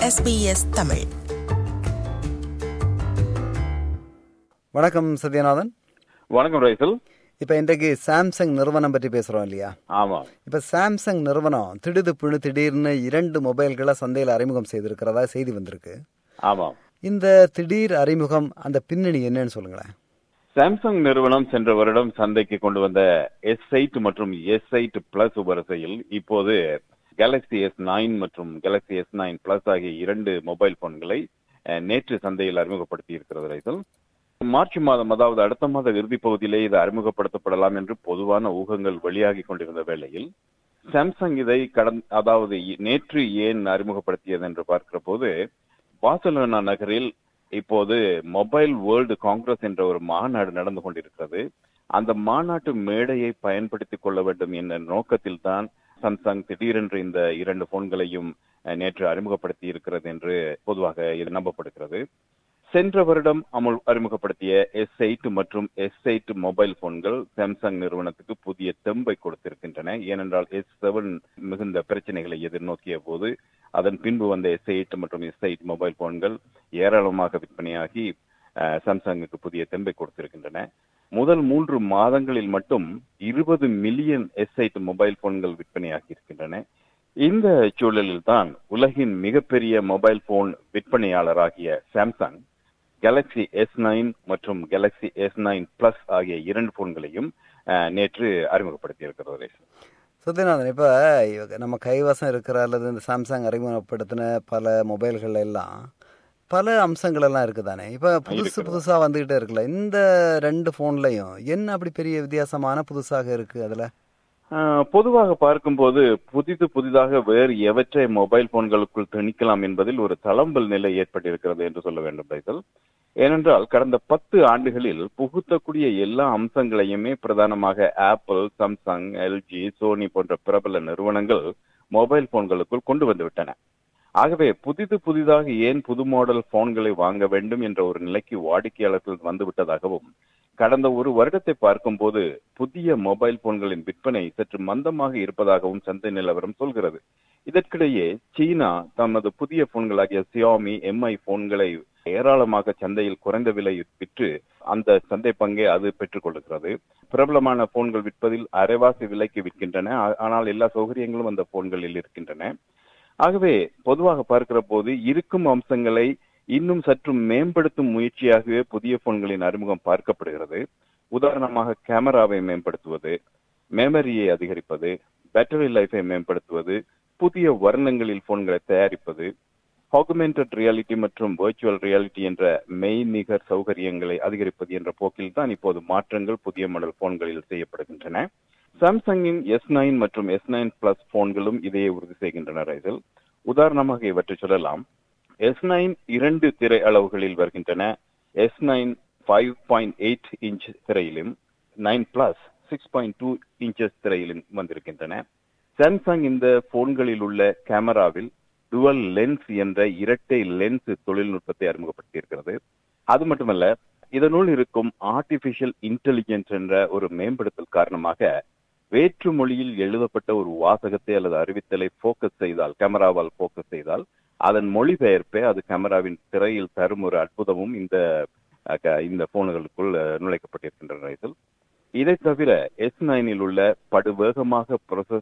SBS Tamil வணக்கம் சத்யநாதன் வணக்கம் ரைசல் இப்போ இன்றைக்கு சாம்சங் நிறுவனம் பற்றி பேசுகிறோம் இல்லையா ஆமா இப்போ சாம்சங் நிறுவனம் திடுதிப்புன்னு திடீர்னு இரண்டு மொபைல்களை சந்தையில் அறிமுகம் செய்திருக்கிறதா செய்தி வந்திருக்கு ஆமா இந்த திடீர் அறிமுகம் அந்த பின்னணி என்னன்னு சொல்லுங்களேன் சாம்சங் நிறுவனம் சென்ற வருடம் சந்தைக்கு கொண்டு வந்த எஸ் எயிட் மற்றும் எஸ் எயிட் பிளஸ் வரிசையில் இப்போது கேலக்ஸி எஸ் நைன் மற்றும் கேலக்ஸி எஸ் நைன் பிளஸ் ஆகிய இரண்டு மொபைல் போன்களை அஹ், நேற்று சந்தையில் அறிமுகப்படுத்தி இருக்கிறது ரைசல் மார்ச் மாதம் அதாவது அடுத்த மாத இறுதி பகுதியிலே இது அறிமுகப்படுத்தப்படலாம் என்று பொதுவான ஊகங்கள் வெளியாகி கொண்டிருந்த வேளையில் சாம்சங் இதை கடந்த அதாவது இ- நேற்று ஏன் அறிமுகப்படுத்தியது என்று பார்க்கிற போது பார்சலோனா நகரில் இப்போது மொபைல் வேர்ல்டு காங்கிரஸ் என்ற ஒரு மாநாடு நடந்து கொண்டிருக்கிறது அந்த மாநாட்டு மேடையை பயன்படுத்திக் கொள்ள வேண்டும் என்ற நோக்கத்தில் தான் சாம்சங் திடீரென்று இந்த இரண்டு போன்களையும் அஹ், நேற்று அறிமுகப்படுத்தி இருக்கிறது என்று பொதுவாக இது நம்பப்படுகிறது சென்ற வருடம் அமுல் அறிமுகப்படுத்திய எஸ் எயிட் மற்றும் எஸ் எயிட் மொபைல் போன்கள் சாம்சங் நிறுவனத்துக்கு புதிய தெம்பை கொடுத்திருக்கின்றன ஏனென்றால் எஸ் செவன் மிகுந்த பிரச்சனைகளை எதிர்நோக்கிய போது அதன் பின்பு வந்த எஸ் எயிட் மற்றும் எஸ் எயிட் மொபைல் போன்கள் ஏராளமாக விற்பனையாகி அஹ், சாம்சங்குக்கு புதிய தெம்பை கொடுத்திருக்கின்றன முதல் மூன்று மாதங்களில் மட்டும் இருபது மில்லியன் எஸ் எயிட் மொபைல் போன்கள் விற்பனையாகி இருக்கின்றன இந்த சூழலில் தான் உலகின் மிகப்பெரிய மொபைல் போன் விற்பனையாளராகிய சாம்சங் கேலக்ஸி எஸ் நைன் மற்றும் கேலக்ஸி எஸ் நைன் பிளஸ் ஆகிய இரண்டு போன்களையும் அஹ், நேற்று அறிமுகப்படுத்தி இருக்கிறது சத்யநாதன் இப்போ நம்ம கைவசம் இருக்கிற அல்லது இந்த சாம்சங் அறிமுகப்படுத்தின பல மொபைல்கள் எல்லாம் பல அம்சங்கள் எல்லாம் இருக்குதானே இப்போ புதுசு இருக்கிறது. புதுசாக வந்துகிட்டே இருக்குல்ல இந்த ரெண்டு ஃபோன்லையும் என்ன அப்படி பெரிய வித்தியாசமான புதுசாக இருக்கு அதில் ஆஹ் பொதுவாக பார்க்கும்போது புதிது புதிதாக வேறு எவற்றை மொபைல் போன்களுக்குள் திணிக்கலாம் என்பதில் ஒரு தளம்பல் நிலை ஏற்பட்டிருக்கிறது என்று சொல்ல வேண்டும் ரைசல் ஏனென்றால் கடந்த பத்து ஆண்டுகளில் புகுத்தக்கூடிய எல்லா அம்சங்களையுமே பிரதானமாக ஆப்பிள் சாம்சங் எல்ஜி சோனி போன்ற பிரபல நிறுவனங்கள் மொபைல் போன்களுக்குள் கொண்டு வந்து விட்டன ஆகவே புதிது புதிதாக ஏன் புது மாடல் போன்களை வாங்க வேண்டும் என்ற ஒரு நிலைக்கு வாடிக்கையாளர்கள் வந்துவிட்டதாகவும் கடந்த ஒரு வருடத்தை பார்க்கும்போது புதிய மொபைல் போன்களின் விற்பனை சற்று மந்தமாக இருப்பதாகவும் சந்தை நிலவரம் சொல்கிறது இதற்கிடையே சீனா தமது புதிய போன்களாகிய சியாமி எம்ஐ போன்களை ஏராளமாக சந்தையில் குறைந்த விலை விற்று அந்த சந்தை பங்கை அது பெற்றுக் கொள்கிறது பிரபலமான போன்கள் விற்பதில் அரைவாசி விலைக்கு விற்கின்றன ஆ- ஆனால் எல்லா சௌகரியங்களும் அந்த போன்களில் இருக்கின்றன ஆகவே பொதுவாக பார்க்கிற போது இருக்கும் அம்சங்களை இன்னும் சற்று மேம்படுத்தும் முயற்சியாகவே புதிய போன்களின் அறிமுகம் பார்க்கப்படுகிறது உதாரணமாக கேமராவை மேம்படுத்துவது மெமரியை அதிகரிப்பது பேட்டரி லைஃபை மேம்படுத்துவது புதிய வர்ணங்களில் போன்களை தயாரிப்பது ஆகுமெண்டட் ரியாலிட்டி மற்றும் வெர்ச்சுவல் ரியாலிட்டி என்ற மெய்நிகர் சௌகரியங்களை அதிகரிப்பது என்ற போக்கில் தான் இப்போது மாற்றங்கள் புதிய மாடல் போன்களில் செய்யப்படுகின்றன சாம்சங்கின் எஸ் நைன் மற்றும் எஸ் நைன் பிளஸ் போன்களும் இதையே உறுதி செய்கின்றன ரைசல் உதாரணமாக இவற்றை சொல்லலாம் எஸ் நைன் இரண்டு திரை அளவுகளில் வருகின்றன S nine five point eight inch திரையிலும் nine plus six point two inches திரையிலும் வந்திருக்கின்றன சாம்சங் இந்த போன்களில் உள்ள கேமராவில் டுவல் லென்ஸ் என்ற இரட்டை லென்ஸ் தொழில்நுட்பத்தை அறிமுகப்படுத்தியிருக்கிறது அது மட்டுமல்ல இதனுள் இருக்கும் ஆர்டிபிஷியல் இன்டெலிஜென்ஸ் என்ற ஒரு மேம்படுத்தல் காரணமாக வேற்று மொழியில் எழுதப்பட்ட ஒரு வாசகத்தை அல்லது அறிவித்தலை போக்கஸ் செய்தால் கேமராவால் போக்கஸ் செய்தால் அதன் மொழிபெயர்ப்பே அது கேமராவின் திரையில் தரும் ஒரு அற்புதமும் இந்த அஹ், க- இந்த போன்களுக்குள் அஹ், நுழைக்கப்பட்டிருக்கின்றன ரைசல் இதை தவிர எஸ் நைனில் உள்ள படுவேகமாக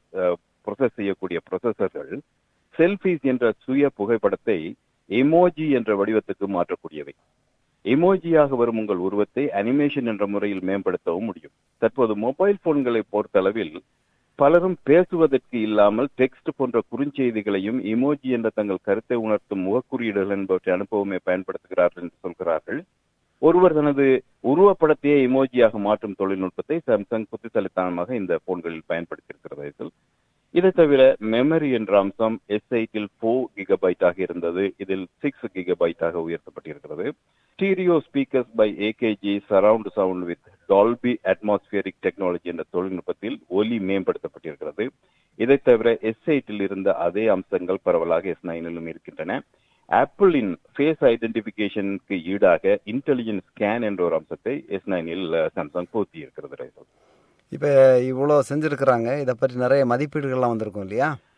ப்ரொசஸ் செய்யக்கூடிய ப்ரொசஸர்கள் செல்ஃபிஸ் என்ற சுய புகைப்படத்தை எமோஜி என்ற வடிவத்துக்கு மாற்றக்கூடியவை எமோஜியாக வரும் உங்கள் உருவத்தை அனிமேஷன் என்ற முறையில் மேம்படுத்தவும் முடியும் தற்போது மொபைல் போன்களை பொறுத்தளவில் பலரும் பேசுவதற்கு இல்லாமல் டெக்ஸ்ட் போன்ற குறுஞ்செய்திகளையும் இமோஜி என்ற தங்கள் கருத்தை உணர்த்தும் முகக்குறியீடுகள் என்பவற்றை அனுப்பவுமே பயன்படுத்துகிறார்கள் என்று சொல்கிறார்கள் ஒருவர் தனது உருவப்படத்தையே இமோஜியாக மாற்றும் தொழில்நுட்பத்தை சாம்சங் புத்திசாலித்தனமாக இந்த போன்களில் பயன்படுத்தியிருக்கிறது இதில் இதை தவிர மெமரி என்ற அம்சம் எஸ் எயிட்டில் ஃபோர் கிகபைட்டாக இருந்தது இதில் சிக்ஸ் கிகபைட்டாக உயர்த்தப்பட்டிருக்கிறது stereo speakers by A K G surround sound with Dolby atmospheric technology என்ற தொழில்நுட்பத்தில் ஒலி மேம்படுத்தப்பட்டிருக்கிறது இதை தவிர எஸ் எயிட்டில் இருந்த அதே அம்சங்கள் பரவலாக எஸ் நைனிலும் இருக்கின்றன ஆப்பிளின் ஃபேஸ் ஐடென்டிபிகேஷனுக்கு ஈடாக இன்டெலிஜென்ட் ஸ்கேன் என்ற ஒரு அம்சத்தை எஸ் நைனில் சாம்சங் பூர்த்தி இருக்கிறது ரைசல் இப்போ இவ்வளோ செஞ்சுருக்கிறாங்க இதை பற்றி நிறைய மதிப்பீடுகள்லாம் வந்திருக்கும் இல்லையா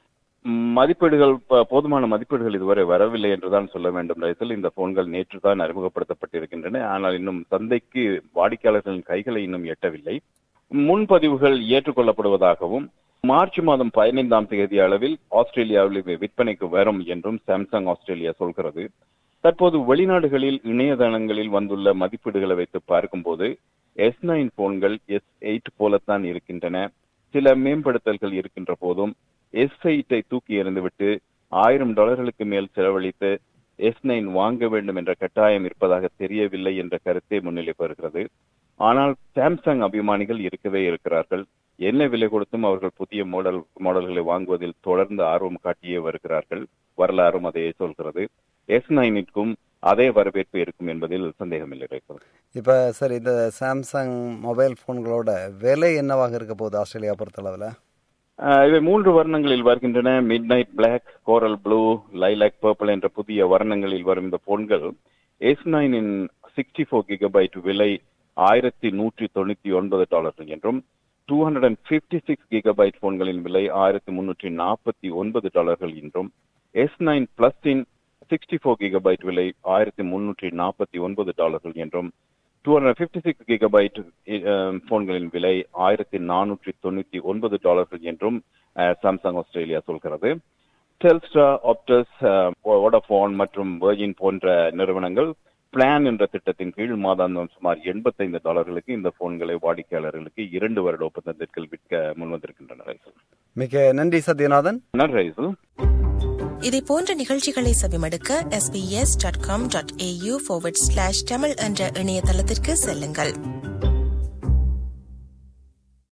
மதிப்பீடுகள் ப- போதுமான மதிப்பீடுகள் இதுவரை வரவில்லை என்றுதான் சொல்ல வேண்டும் ரைசல் இந்த போன்கள் நேற்று தான் அறிமுகப்படுத்தப்பட்டிருக்கின்றன ஆனால் இன்னும் சந்தைக்கு வாடிக்கையாளர்களின் கைகளை இன்னும் எட்டவில்லை முன்பதிவுகள் ஏற்றுக்கொள்ளப்படுவதாகவும் மார்ச் மாதம் பதினைந்தாம் தேதி அளவில் ஆஸ்திரேலியாவில் இவை விற்பனைக்கு வரும் என்றும் சாம்சங் ஆஸ்திரேலியா சொல்கிறது தற்போது வெளிநாடுகளில் இணையதளங்களில் வந்துள்ள மதிப்பீடுகளை வைத்து பார்க்கும்போது எஸ் நைன் போன்கள் எஸ் எயிட் போலத்தான் இருக்கின்றன சில மேம்படுத்தல்கள் இருக்கின்ற போதும் எஸ் எயிட்டை தூக்கி எறிந்துவிட்டு ஆயிரம் டாலர்களுக்கு மேல் செலவழித்து எஸ் நைன் வாங்க வேண்டும் என்ற கட்டாயம் இருப்பதாக தெரியவில்லை என்ற கருத்தை முன்னிலை பெறுகிறது ஆனால் சாம்சங் அபிமானிகள் இருக்கவே இருக்கிறார்கள் என்ன விலை கொடுத்தும் அவர்கள் புதிய மாடல் மாடல்களை வாங்குவதில் தொடர்ந்து ஆர்வம் காட்டியே வருகிறார்கள் வரலாறும் அதையே சொல்கிறது எஸ் நைனிற்கும் அதே வரவேற்பு இருக்கும் என்பதில் சந்தேகமில்லை ரைசல். இப்போ சார் இந்த சாம்சங் மொபைல் ஃபோன்களோட விலை என்னவாக இருக்க போகுது ஆஸ்திரேலியா பொறுத்தளவில் ஆஹ் இவை மூன்று வர்ணங்களில் வருகின்றன midnight black coral blue lilac purple என்ற புதிய வர்ணங்களில் வரும் இந்த போன்கள் எஸ் நைனின் சிக்ஸ்டி ஃபோர் கிகபைட் விலை ஆயிரத்தி நூற்றி தொண்ணூத்தி ஒன்பது டாலர்கள் என்றும் two hundred and fifty six gigabyte போன்களின் விலை ஆயிரத்தி முன்னூற்றி நாற்பத்தி ஒன்பது டாலர்கள் என்றும் எஸ் நைன் பிளஸின் சிக்ஸ்டி ஃபோர் கிகபைட் விலை ஆயிரத்தி முன்னூற்றி நாற்பத்தி ஒன்பது டாலர்கள் என்றும் two hundred fifty six gigabyte போன்களின் விலை ஆயிரத்தி நானூற்றி தொண்ணூத்தி ஒன்பது டாலர்கள் என்றும் சாம்சங் ஆஸ்திரேலியா சொல்கிறது டெல்ஸ்ட்ரா ஆப்டஸ் வோடபோன் மற்றும் வெர்ஜின் போன்ற நிறுவனங்கள் பிளான் என்ற திட்டத்தின் கீழ் மாதாந்தம் சுமார் எண்பத்தைந்து டாலர்களுக்கு இந்த போன்களை வாடிக்கையாளர்களுக்கு இரண்டு வருட ஒப்பந்தத்திற்கு விற்க முன்வந்திருக்கின்றன ரைசல் மிக நன்றி சத்யநாதன் நன்றி ரைசல் இதை போன்ற நிகழ்ச்சிகளை செவிமடுக்க sbs.com.au forward slash தமிழ் என்ற இணையதளத்திற்கு செல்லுங்கள்